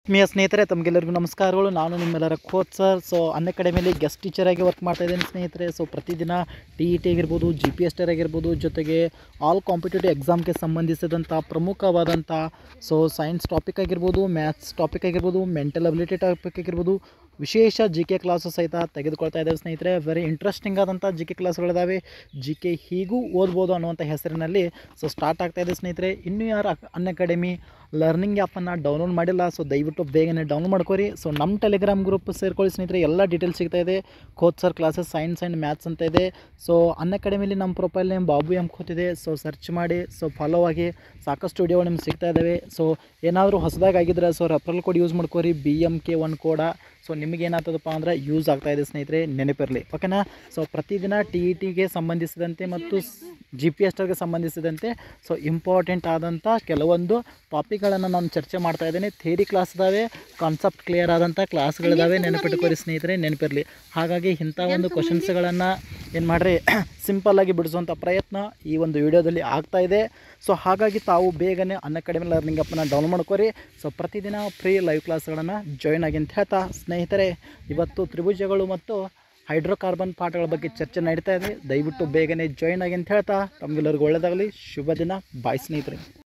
ಆತ್ಮೀಯ ಸ್ನೇಹಿತರೆ ತಮಗೆಲ್ಲರಿಗೂ ನಮಸ್ಕಾರಗಳು ನಾನು ನಿಮ್ಮೆಲ್ಲರ ಕೋಚ್ ಸರ್ ಸೊ ಅನ್ ಅಕಾಡೆಮಿಯಲ್ಲಿ ಗೆಸ್ಟ್ ಟೀಚರಾಗಿ ವರ್ಕ್ ಮಾಡ್ತಾ ಇದ್ದೀನಿ ಸ್ನೇಹಿತರೆ ಸೊ ಪ್ರತಿದಿನ ಟಿ ಇ ಟಿ ಆಗಿರ್ಬೋದು ಜಿ ಪಿ ಎಸ್ ಟಿ ಆಗಿರ್ಬೋದು ಜೊತೆಗೆ ಆಲ್ ಕಾಂಪಿಟೇಟಿವ್ ಎಕ್ಸಾಮ್ಗೆ ಸಂಬಂಧಿಸಿದಂಥ ಪ್ರಮುಖವಾದಂಥ ಸೊ ಸೈನ್ಸ್ ಟಾಪಿಕ್ ಆಗಿರ್ಬೋದು ಮ್ಯಾಥ್ಸ್ ಟಾಪಿಕ್ ಆಗಿರ್ಬೋದು ಮೆಂಟಲ್ ಅಬಿಲಿಟಿ ಟಾಪಿಕ್ ಆಗಿರ್ಬೋದು ವಿಶೇಷ ಜಿ ಕೆ ಕ್ಲಾಸು ಸಹಿತ ತೆಗೆದುಕೊಳ್ತಾ ಇದ್ದೇವೆ ಸ್ನೇಹಿತರೆ ವೆರಿ ಇಂಟ್ರೆಸ್ಟಿಂಗ್ ಆದಂಥ ಜಿ ಕೆ ಕ್ಲಾಸ್ಗಳಿದ್ದಾವೆ ಜಿ ಕೆ ಹೀಗೂ ಓದ್ಬೋದು ಅನ್ನುವಂಥ ಹೆಸರಿನಲ್ಲಿ ಸೊ ಸ್ಟಾರ್ಟ್ ಆಗ್ತಾ ಇದೆ ಸ್ನೇಹಿತರೆ ಇನ್ನೂ ಯಾರು ಅನ್ ಅಕಾಡೆಮಿ ಲರ್ನಿಂಗ್ ಆ್ಯಪನ್ನು ಡೌನ್ಲೋಡ್ ಮಾಡಿಲ್ಲ ಸೊ ದಯವಿಟ್ಟು ಬೇಗನೆ ಡೌನ್ಲೋಡ್ ಮಾಡ್ಕೊರಿ ಸೊ ನಮ್ಮ ಟೆಲಿಗ್ರಾಮ್ ಗ್ರೂಪ್ ಸೇರ್ಕೊಳ್ಳಿ ಸ್ನೇಹಿತರೆ ಎಲ್ಲ ಡೀಟೇಲ್ಸ್ ಸಿಗ್ತಾ ಇದೆ coach sir classes science and maths ಅಂತ ಇದೆ ಸೊ ಅನ್ ಅಕಾಡೆಮಿಲಿ ನಮ್ಮ ಪ್ರೊಫೈಲ್ ನೇಮ್ ಬಾಬು ಎಂ ಕೂತಿದೆ ಸೊ ಸರ್ಚ್ ಮಾಡಿ ಸೊ ಫಾಲೋ ಆಗಿ ಸಾಕಷ್ಟು ವಿಡಿಯೋಗಳು ನಿಮ್ಗೆ ಸಿಗ್ತಾ ಇದ್ದಾವೆ ಸೊ ಏನಾದರೂ ಹೊಸದಾಗಿ ಆಗಿದ್ರೆ ಸೊ ರೆಫರಲ್ ಕೋಡ್ ಯೂಸ್ ಮಾಡ್ಕೋರಿ ಬಿ ಎಮ್ ಕೆ ಒನ್ ಕೋಡ ಸೊ ನಿಮಗೆ ಏನಾಗ್ತದಪ್ಪ ಅಂದರೆ ಯೂಸ್ ಆಗ್ತಾ ಇದೆ ಸ್ನೇಹಿತರೆ ನೆನಪಿರಲಿ ಓಕೆನಾ ಸೊ ಪ್ರತಿದಿನ ಟಿ ಇ ಟಿಗೆ ಸಂಬಂಧಿಸಿದಂತೆ ಮತ್ತು ಜಿ ಪಿ ಎಸ್ ಟಿಗೆ ಸಂಬಂಧಿಸಿದಂತೆ ಸೊ ಇಂಪಾರ್ಟೆಂಟ್ ಆದಂಥ ಕೆಲವೊಂದು ಟಾಪಿಕ್ಗಳನ್ನು ನಾನು ಚರ್ಚೆ ಮಾಡ್ತಾ ಇದ್ದೇನೆ ಥೇರಿ ಕ್ಲಾಸ್ ಇದ್ದಾವೆ ಕಾನ್ಸೆಪ್ಟ್ ಕ್ಲಿಯರ್ ಆದಂಥ ಕ್ಲಾಸ್ಗಳಿದ್ದಾವೆ ನೆನಪಿಟ್ಕೋರಿ ಸ್ನೇಹಿತರೆ ನೆನಪಿರಲಿ ಹಾಗಾಗಿ ಇಂಥ ಒಂದು ಕ್ವಶನ್ಸ್ಗಳನ್ನು ಏನು ಮಾಡಿರಿ ಸಿಂಪಲ್ಲಾಗಿ ಬಿಡಿಸುವಂಥ ಪ್ರಯತ್ನ ಈ ಒಂದು ವಿಡಿಯೋದಲ್ಲಿ ಆಗ್ತಾ ಇದೆ ಸೊ ಹಾಗಾಗಿ ತಾವು ಬೇಗನೆ ಅನ್ ಅಕಾಡೆಮಿ ಲರ್ನಿಂಗ್ ಅಪ್ಪನ್ನು ಡೌನ್ಲೋಡ್ ಮಾಡ್ಕೊರಿ ಸೊ ಪ್ರತಿದಿನ ಫ್ರೀ ಲೈವ್ ಕ್ಲಾಸ್ಗಳನ್ನು ಜಾಯ್ನ್ ಆಗಿ ಅಂತ ಹೇಳ್ತಾ ಸ್ನೇಹಿತರೆ ಇವತ್ತು ತ್ರಿಭುಜಗಳು ಮತ್ತು ಹೈಡ್ರೋಕಾರ್ಬನ್ ಪಾಠಗಳ ಬಗ್ಗೆ ಚರ್ಚೆ ನಡೀತಾ ಇದೆ ದಯವಿಟ್ಟು ಬೇಗನೆ ಜಾಯ್ನ್ ಆಗಿ ಅಂತ ಹೇಳ್ತಾ ತಮಗೆಲ್ಲರಿಗೂ ಒಳ್ಳೆಯದಾಗಲಿ ಶುಭ ದಿನ ಬಾಯ್ ಸ್ನೇಹಿತರೆ